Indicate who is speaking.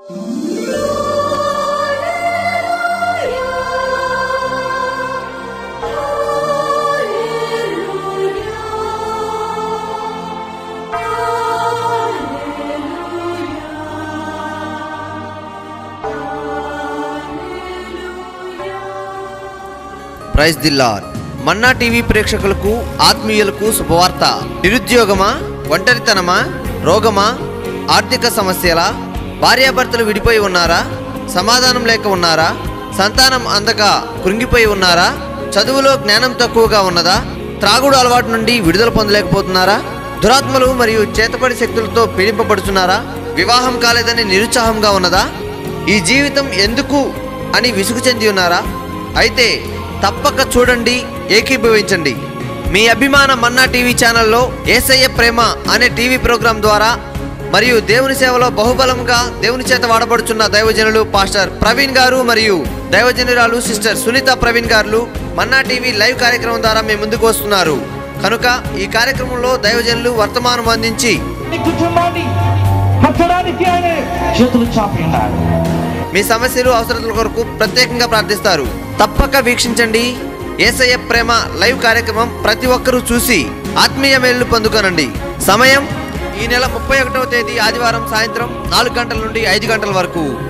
Speaker 1: praise దిల్లార్ మన్నా TV ప్రేక్షకులకు ఆత్మీయులకు శుభవార్త నిరుద్యోగమా ఒంటరితనమా రోగమా ఆర్థిక సమస్యల భార్యాభర్తలు విడిపోయి ఉన్నారా సమాధానం లేక ఉన్నారా సంతానం అందక కృంగిపోయి ఉన్నారా చదువులో జ్ఞానం తక్కువగా ఉన్నదా త్రాగుడు అలవాటు నుండి విడుదల పొందలేకపోతున్నారా దురాత్మలు మరియు చేతపడి శక్తులతో పీడింపబడుతున్నారా వివాహం కాలేదని నిరుత్సాహంగా ఉన్నదా ఈ జీవితం ఎందుకు అని విసుగు చెంది ఉన్నారా అయితే తప్పక చూడండి ఏకీభవించండి మీ అభిమాన మన్నా టీవీ ఛానల్లో ఏసయ్య ప్రేమ అనే టీవీ ప్రోగ్రాం ద్వారా మరియు దేవుని సేవలో బహుబలంగా దేవుని చేత వాడబడుచున్న దైవజనులు పాస్టర్ ప్రవీణ్ గారు మరియు దైవజనురాలు సిస్టర్ సునీత ప్రవీణ్ గారు మన్నా టీవీ లైవ్ కార్యక్రమం ద్వారా మీ ముందుకు వస్తున్నారు కనుక ఈ కార్యక్రమంలో దైవజనులు వర్తమానం అందించి
Speaker 2: నీ కుటుంబాన్ని కట్టడానికి ఆయన చేతులు చాపి ఉన్నాడు
Speaker 1: మీ సమస్యలు అవసరతల కొరకు ప్రత్యేకంగా ప్రార్థిస్తారు తప్పక వీక్షించండి ఏసయ్య ప్రేమ లైవ్ కార్యక్రమం ప్రతి ఒక్కరూ చూసి ఆత్మీయ మేలు పొందుకోనండి సమయం ఈ నెల ముప్పై ఒకటవ తేదీ ఆదివారం సాయంత్రం నాలుగు గంటల నుండి ఐదు గంటల వరకు